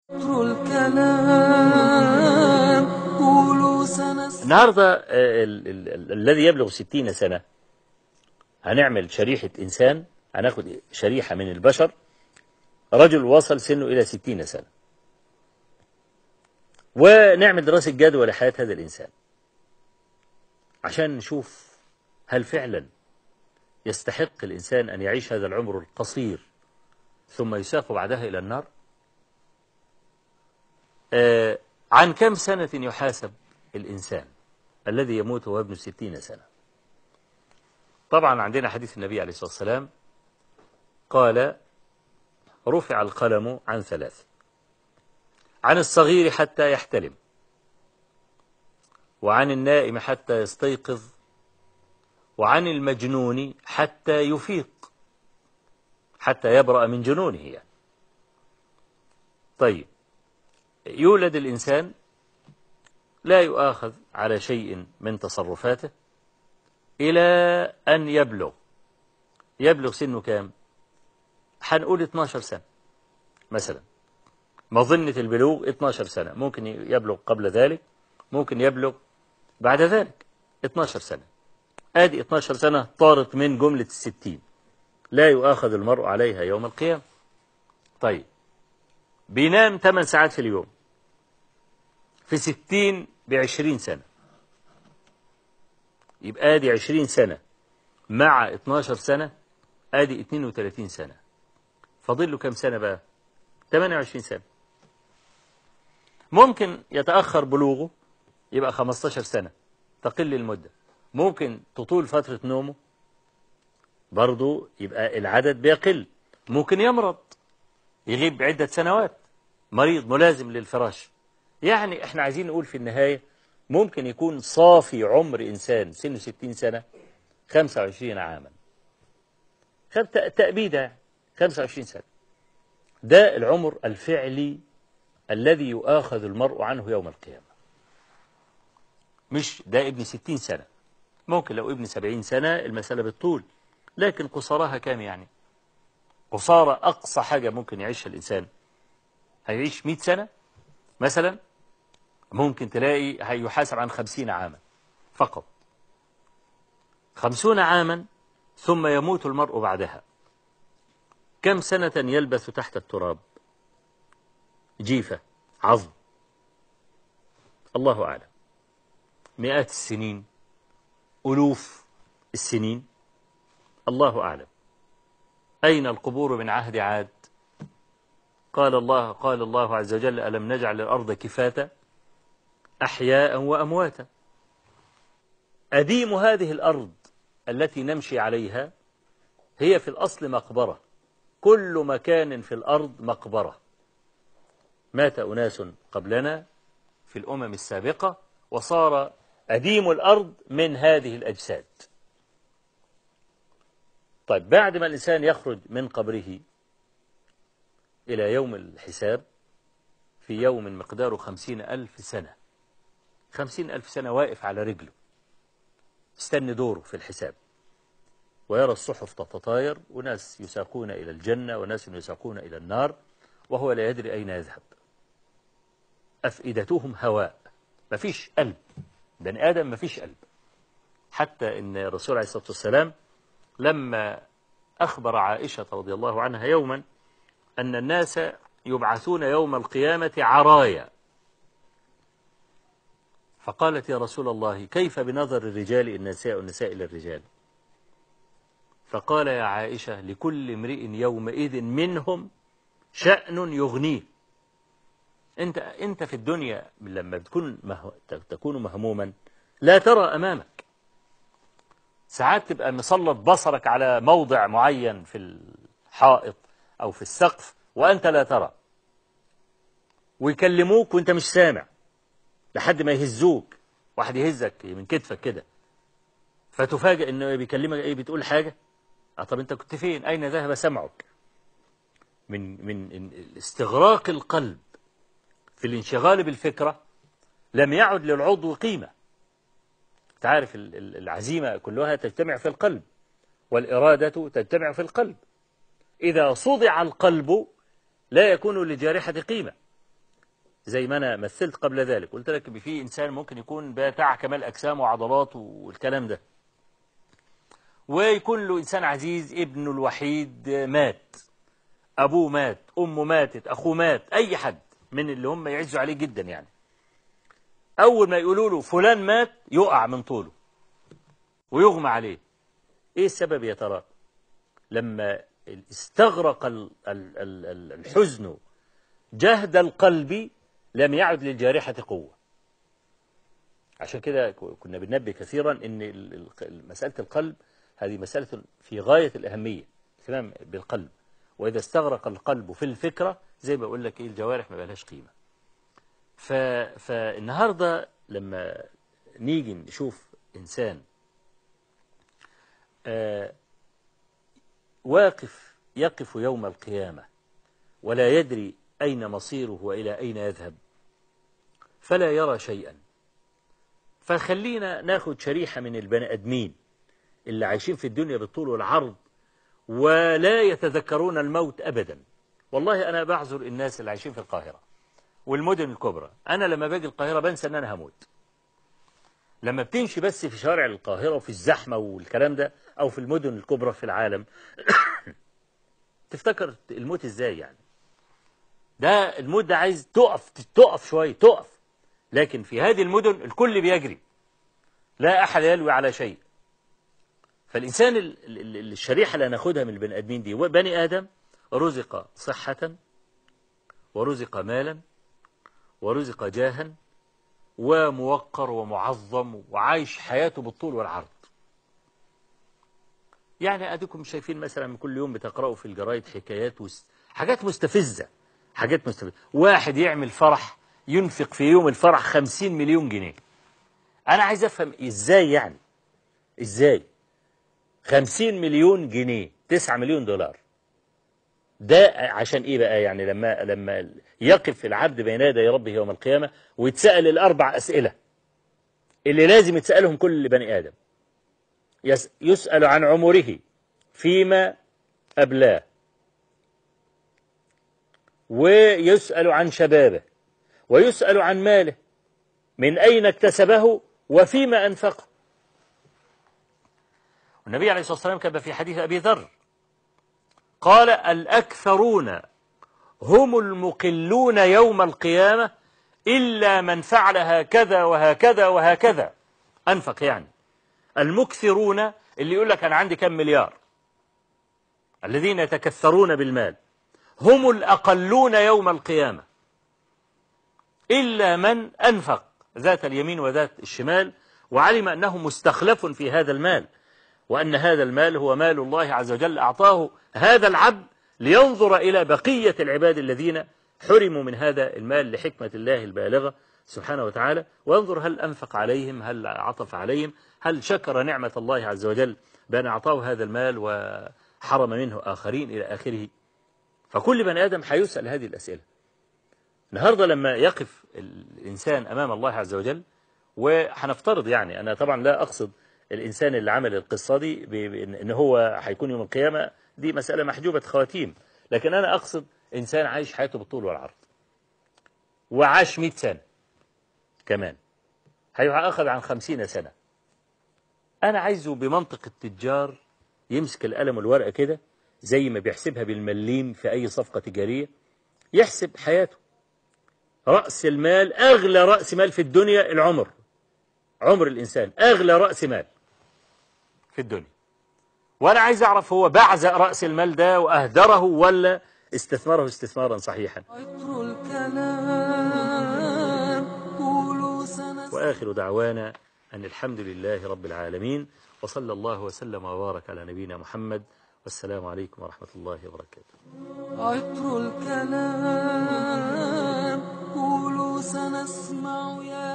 الكلام قولوا سنسمع النهاردة آه، ال- ال- ال- الذي يبلغ ستين سنة هنعمل شريحة إنسان هناخد شريحة من البشر رجل وصل سنه إلى ستين سنة ونعمل دراسة جدوى لحياة هذا الإنسان عشان نشوف هل فعلا يستحق الإنسان أن يعيش هذا العمر القصير ثم يساق بعدها إلى النار آه، عن كم سنة يحاسب الإنسان الذي يموت وهو ابن ستين سنة طبعا عندنا حديث النبي عليه الصلاة والسلام قال رفع القلم عن ثلاث عن الصغير حتى يحتلم وعن النائم حتى يستيقظ وعن المجنون حتى يفيق حتى يبرأ من جنونه يعني. طيب يولد الإنسان لا يؤاخذ على شيء من تصرفاته إلى أن يبلغ يبلغ سنه كام هنقول 12 سنة مثلا مظنة البلوغ 12 سنة ممكن يبلغ قبل ذلك ممكن يبلغ بعد ذلك 12 سنة آدي 12 سنة طارت من جملة الستين لا يؤاخذ المرء عليها يوم القيامة طيب بينام 8 ساعات في اليوم في 60 بعشرين سنة يبقى ادي 20 سنة مع 12 سنة ادي 32 سنة فاضل له كام سنة بقى 28 سنة ممكن يتأخر بلوغه يبقى 15 سنة تقل المدة ممكن تطول فترة نومه برضو يبقى العدد بيقل ممكن يمرض يغيب عدة سنوات مريض ملازم للفراش يعني احنا عايزين نقول في النهاية ممكن يكون صافي عمر إنسان سنه 60 سنة 25 عاما خد تأ- تأبيدة يعني 25 سنة ده العمر الفعلي الذي يؤاخذ المرء عنه يوم القيامة مش ده ابن 60 سنة ممكن لو ابن 70 سنة المسألة بالطول لكن قصارها كام يعني قصارى أقصى حاجة ممكن يعيشها الإنسان هيعيش 100 سنة مثلا ممكن تلاقي هيحاسب عن خمسين عاما فقط خمسون عاما ثم يموت المرء بعدها كم سنة يلبث تحت التراب جيفة عظم الله أعلم مئات السنين ألوف السنين الله أعلم أين القبور من عهد عاد قال الله قال الله عز وجل ألم نجعل الأرض كفاتا أحياء وأمواتا أديم هذه الأرض التي نمشي عليها هي في الأصل مقبرة كل مكان في الأرض مقبرة مات أناس قبلنا في الأمم السابقة وصار أديم الأرض من هذه الأجساد طيب بعد ما الإنسان يخرج من قبره إلى يوم الحساب في يوم مقداره خمسين ألف سنة خمسين ألف سنة واقف على رجله استنى دوره في الحساب ويرى الصحف تتطاير وناس يساقون إلى الجنة وناس يساقون إلى النار وهو لا يدري أين يذهب أفئدتهم هواء مفيش قلب بني آدم مفيش قلب حتى إن الرسول عليه الصلاة والسلام لما أخبر عائشة رضي الله عنها يوما أن الناس يبعثون يوم القيامة عرايا فقالت يا رسول الله كيف بنظر الرجال النساء والنساء إلى الرجال فقال يا عائشة لكل امرئ يومئذ منهم شأن يغنيه انت انت في الدنيا لما بتكون مه... تكون مهموما لا ترى امامك ساعات تبقى مسلط بصرك على موضع معين في الحائط او في السقف وانت لا ترى ويكلموك وانت مش سامع لحد ما يهزوك واحد يهزك من كتفك كده فتفاجئ انه بيكلمك ايه بتقول حاجه اه طب انت كنت فين اين ذهب سمعك من من استغراق القلب في الانشغال بالفكره لم يعد للعضو قيمه تعرف العزيمه كلها تجتمع في القلب والاراده تجتمع في القلب اذا صدع القلب لا يكون للجارحه قيمه زي ما أنا مثلت قبل ذلك قلت لك في إنسان ممكن يكون بتاع كمال أجسام وعضلات والكلام ده ويكون له إنسان عزيز ابنه الوحيد مات أبوه مات أمه ماتت أخوه مات أي حد من اللي هم يعزوا عليه جدا يعني أول ما يقولوا له فلان مات يقع من طوله ويغمى عليه إيه السبب يا ترى لما استغرق ال- ال- ال- ال- الحزن جهد القلب لم يعد للجارحة قوة عشان كده كنا بننبه كثيرا ان ال- ال- مسألة القلب هذه مسألة في غاية الأهمية اهتمام بالقلب وإذا استغرق القلب في الفكرة زي ما بقول لك إيه الجوارح ما بقالهاش قيمة ف... فالنهاردة لما نيجي نشوف إنسان آه واقف يقف يوم القيامة ولا يدري أين مصيره وإلى أين يذهب فلا يرى شيئا فخلينا ناخد شريحة من البني أدمين اللي عايشين في الدنيا بالطول والعرض ولا يتذكرون الموت أبدا والله أنا بعذر الناس اللي عايشين في القاهرة والمدن الكبرى أنا لما باجي القاهرة بنسى أن أنا هموت لما بتمشي بس في شوارع القاهرة وفي الزحمة والكلام ده أو في المدن الكبرى في العالم تفتكر الموت إزاي يعني ده الموت ده عايز تقف تقف شوية تقف لكن في هذه المدن الكل بيجري لا أحد يلوي على شيء فالإنسان ال- ال- ال- الشريحة اللي هناخدها من البني آدمين دي هو بني آدم رزق صحة ورزق مالا ورزق جاها وموقر ومعظم وعايش حياته بالطول والعرض يعني أديكم شايفين مثلا من كل يوم بتقرأوا في الجرايد حكايات وس... حاجات مستفزة حاجات مستفزة واحد يعمل فرح ينفق في يوم الفرح خمسين مليون جنيه أنا عايز أفهم إزاي يعني إزاي خمسين مليون جنيه تسعة مليون دولار ده عشان ايه بقى يعني لما لما يقف العبد بين يدي ربه يوم القيامه ويتسال الاربع اسئله اللي لازم يتسالهم كل بني ادم يس يسال عن عمره فيما ابلاه ويسال عن شبابه ويسال عن ماله من اين اكتسبه وفيما انفقه النبي عليه الصلاه والسلام كما في حديث ابي ذر قال الأكثرون هم المقلون يوم القيامة إلا من فعل هكذا وهكذا وهكذا أنفق يعني المكثرون اللي يقول لك أنا عندي كم مليار الذين يتكثرون بالمال هم الأقلون يوم القيامة إلا من أنفق ذات اليمين وذات الشمال وعلم أنه مستخلف في هذا المال وأن هذا المال هو مال الله عز وجل أعطاه هذا العبد لينظر إلى بقية العباد الذين حرموا من هذا المال لحكمة الله البالغة سبحانه وتعالى وينظر هل أنفق عليهم هل عطف عليهم هل شكر نعمة الله عز وجل بأن أعطاه هذا المال وحرم منه آخرين إلى آخره فكل بني آدم حيسأل هذه الأسئلة النهاردة لما يقف الإنسان أمام الله عز وجل وهنفترض يعني أنا طبعا لا أقصد الإنسان اللي عمل القصة دي ب- بإن إن هو هيكون يوم القيامة دي مسألة محجوبة خواتيم لكن أنا أقصد إنسان عايش حياته بالطول والعرض وعاش 100 سنة كمان هيأخذ عن 50 سنة أنا عايزه بمنطق التجار يمسك القلم والورقة كده زي ما بيحسبها بالمليم في أي صفقة تجارية يحسب حياته رأس المال أغلى رأس مال في الدنيا العمر عمر الإنسان أغلى رأس مال في الدنيا وأنا عايز أعرف هو بعزق رأس المال ده وأهدره ولا استثمره استثمارا صحيحا عطر الكلام قولوا سنسمع وآخر دعوانا أن الحمد لله رب العالمين وصلى الله وسلم وبارك على نبينا محمد والسلام عليكم ورحمة الله وبركاته عطر الكلام قولوا سنسمع يا